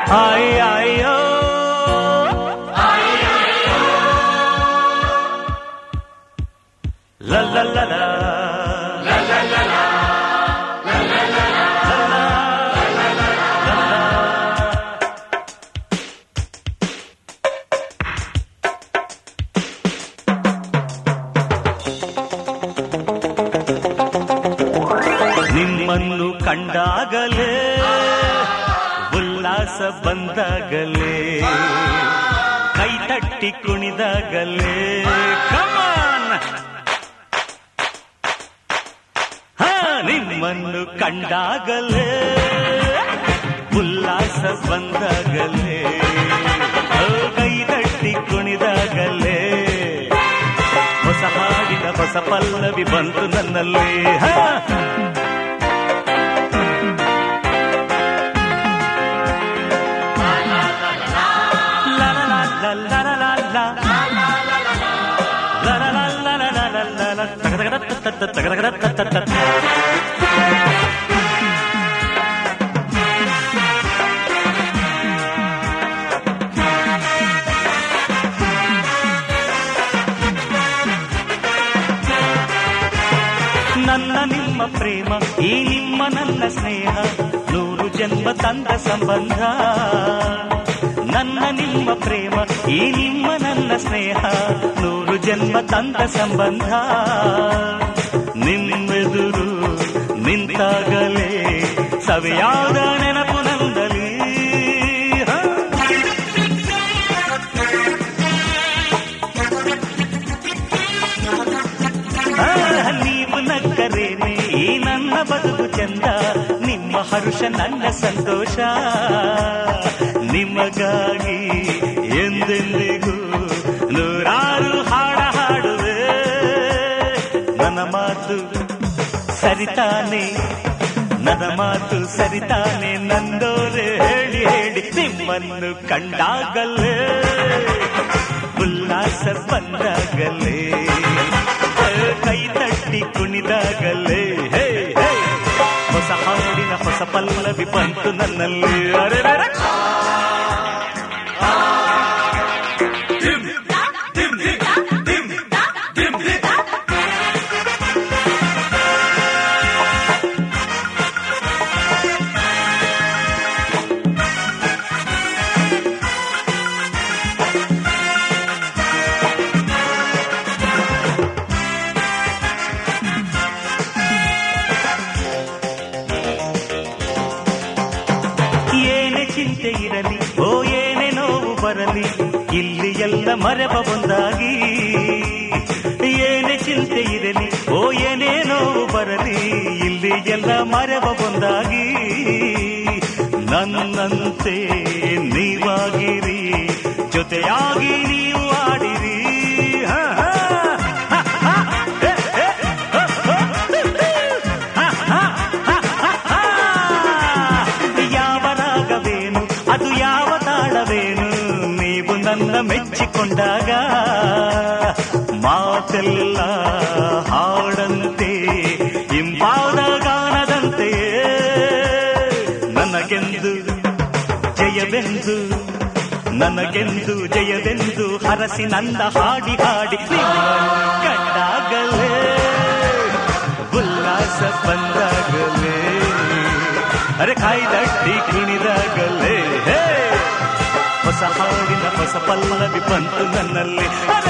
ಆಯ್ ಆಯ್ಯೋ ಲ ಲ ಲ ಲ. ಲ ಲ ಲ ಲ. ಲ ಲ ಲ ಲ. ನಿಮ್ಮನ್ನು ಕಂಡಾಗಲೇ ಉಲ್ಲಾಸ ಬಂದಾಗಲೇ ಕೈ ತಟ್ಟಿ ಕುಣಿದಾಗಲೇ ಕಮಾನ್ ಹಾ ನಿಮ್ಮನ್ನು ಕಂಡಾಗಲೇ ಉಲ್ಲಾಸ ಬಂದಾಗಲೇ ಓ, ಕೈ ತಟ್ಟಿ ಕುಣಿದಾಗಲೇ ಹೊಸ ಹಾಡಿನ ಹೊಸ ಪಲ್ಲವಿ ಬಂತು ನನ್ನಲ್ಲಿ ಹಾ La la la la la la la la. La la la la la la la la la. Tagadagadatatata, tagadagadatatata. ನನ್ನ ನಿಮ್ಮ ಪ್ರೇಮ ಈ ನಿಮ್ಮ ನನ್ನ ಸ್ನೇಹ ನೂರು ಜನ್ಮ ತಂದ ಸಂಬಂಧ ನನ್ನ ನಿಮ್ಮ ಪ್ರೇಮ ಈ ನಿಮ್ಮ ನನ್ನ ಸ್ನೇಹ ನೂರು ಜನ್ಮ ತಂದ ಸಂಬಂಧ ನಿಮ್ಮೆದುರು ನಿಂತಾಗಲೇ ಸವಿಯಾದ ನೆನಪು ನಂದಲಿ ಹ. ಆ, ನೀವು ನಕ್ಕರೇನೆ ಈ ನನ್ನ ಬದುಕು ಚಂದ ನಿಮ್ಮ ಹರುಷ ನನ್ನ ಸಂತೋಷ ನಿಮಗಾಗಿ ಎಂದೆಂದಿಗೂ ನೂರಾರು ಹಾಡ ಹಾಡುವೆ ನನ್ನ ಮಾತು ಸರಿತಾನೆ ನನ್ನ ಮಾತು ಸರಿತಾನೆ ನಂದೋರೆ ಹೇಳಿ ಹೇಳಿ ನಿಮ್ಮನ್ನು ಕಂಡಾಗಲೇ ಉಲ್ಲಾಸ ಬಂದಾಗಲೇ ಕೈ ತಟ್ಟಿ ಕುಣಿದಾಗಲೇ ಹೇ ಹೇ ಹೊಸ ಹಾಡಿನ ಹೊಸ ಪಲ್ಲವಿ ಬಂತು ನನ್ನಲ್ಲಿ ಅರೆ ಏನೇ ಚಿಂತೆ ಇರಲಿ ಓ ಏನೇ ನೋವು ಬರಲಿ ಇಲ್ಲಿ ಎಲ್ಲ ಮರೆವ ಒಂದಾಗಿ ಏನೇ ಚಿಂತೆ ಇರಲಿ ಓ ಏನೇ ನೋವು ಬರಲಿ ಇಲ್ಲಿ ಎಲ್ಲ ಮರೆವ ಒಂದಾಗಿ ನನ್ನಂತೆ ನೀವಾಗಿರಿ ಜೊತೆಯಾಗಿ ನೀವು ಆಡಿರಿ ಹ, ಹ, ಹ, ಹ, ಹೆ, ಹೆ, ಹ, ಹ, ಹ, ಹ, ಹ, ಹ, ಹ. ಯಾವ ರಾಗವೇನು ಅದು ಯಾವ ತಾಳವೇನು ನೀವು ನನ್ನ ಮೆಚ್ಚಿಕೊಂಡಾಗ ಮಾತೆಲ್ಲ ಹಾಡಂತೆ ಇಂಪಾದ ಗಾನದಂತೆಯೇ ನನಗೆಂದು ಜಯವೆಂದು ನನಗೆಂದು ಜಯವೆಂದು ಹರಸಿ ನನ್ನ ಹಾಡಿ ಹಾಡಿ ನಿಮ್ಮನ್ನು ಕಂಡಾಗಲೇ ಉಲ್ಲಾಸ ಬಂದಾಗಲೇ ಅರೆ ಕಾಯಿ ದಟ್ಟಿ ಕುಣಿದಾಗಲೇ ಹೇ ಹೊಸ ಹಾಡಿನ ಹೊಸ ಪಲ್ಲವಿ ಬಂತು ನನ್ನಲ್ಲಿ ಅರೆ